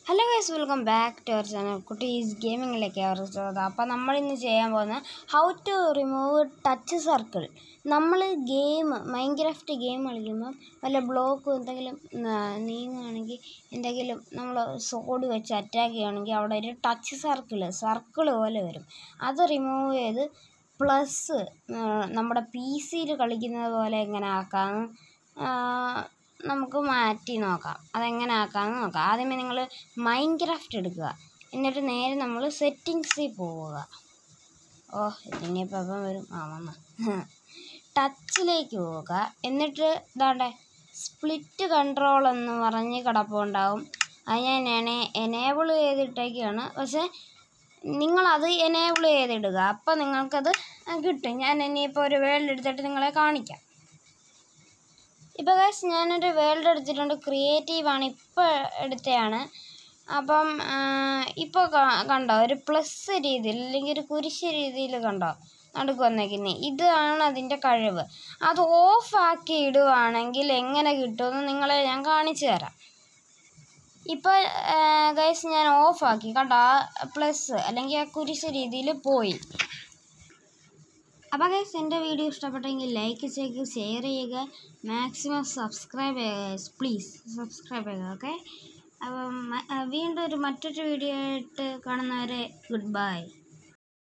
hello guys welcome back to our channel Kuttees ഗെയിമിങ്ങിലേക്ക് അവർക്ക് സ്വാഗതം അപ്പോൾ നമ്മൾ ഇന്ന് ചെയ്യാൻ പോകുന്ന how to remove touch circle നമ്മൾ ഗെയിം മൈൻക്രാഫ്റ്റ് ഗെയിം കളിക്കുമ്പം വല്ല ബ്ലോക്കും എന്തെങ്കിലും ന- നീങ്ങുകയാണെങ്കിൽ എന്തെങ്കിലും നമ്മൾ സോഡ് വെച്ച് അറ്റാക്ക് ചെയ്യുകയാണെങ്കിൽ അവിടെ ഒരു ടച്ച് സർക്കിൾ സർക്കിൾ പോലെ വരും അത് റിമൂവ് ചെയ്ത് പ്ലസ് നമ്മുടെ പി സിയിൽ കളിക്കുന്നത് പോലെ എങ്ങനെ ആക്കാമെന്ന് ആ, നമുക്ക് മാറ്റി നോക്കാം അതെങ്ങനെ ആക്കാമെന്ന് നോക്കാം ആദ്യമേ നിങ്ങൾ മൈൻക്രാഫ്റ്റ് എടുക്കുക എന്നിട്ട് നേരെ നമ്മൾ സെറ്റിങ്സിൽ പോവുക ഓ ഇതിനിപ്പോൾ എപ്പം വരും ആ വന്ന ടച്ചിലേക്ക് പോവുക എന്നിട്ട് ഇതാണ്ടെ സ്പ്ലിറ്റ് കൺട്രോൾ എന്ന് പറഞ്ഞ് കിടപ്പുണ്ടാവും അത് ഞാൻ എനേ എനേബിൾ ചെയ്തിട്ടേക്കാണ് പക്ഷേ നിങ്ങളത് എനേബിൾ ചെയ്തിടുക അപ്പോൾ നിങ്ങൾക്കത് കിട്ടും ഞാൻ ഇനിയിപ്പോൾ ഒരു വേൾഡ് എടുത്തിട്ട് നിങ്ങളെ കാണിക്കാം ഇപ്പോൾ ഗൈസ് ഞാനൊരു വേൾഡ് എടുത്തിട്ടുണ്ട് ക്രിയേറ്റീവ് ആണ് ഇപ്പോൾ എടുത്തതാണ് അപ്പം ഇപ്പോൾ കണ്ടോ ഒരു പ്ലസ് രീതിയിൽ അല്ലെങ്കിൽ ഒരു കുരിശ് രീതിയിൽ കണ്ടോ നടുക്ക് വന്നേക്കുന്നത് ഇതാണ് അതിൻ്റെ കഴിവ് അത് ഓഫാക്കി ഇടുവാണെങ്കിൽ എങ്ങനെ കിട്ടുമെന്ന് നിങ്ങളെ ഞാൻ കാണിച്ചു തരാം ഇപ്പോൾ ഗൈസ് ഞാൻ ഓഫാക്കി കണ്ടോ ആ പ്ലസ് അല്ലെങ്കിൽ ആ കുരിശ് രീതിയിൽ പോയി അപ്പോൾ ഗൈസ് എൻ്റെ വീഡിയോ ഇഷ്ടപ്പെട്ടെങ്കിൽ ലൈക്ക് ചെയ്യുക ഷെയർ ചെയ്യുക മാക്സിമം സബ്സ്ക്രൈബ് ചെയ്യുക പ്ലീസ് സബ്സ്ക്രൈബ് ചെയ്യുക ഓക്കെ അപ്പം മ- ആ, വീണ്ടും ഒരു മറ്റൊരു വീഡിയോ ആയിട്ട് കാണുന്നവരെ ഗുഡ് ബൈ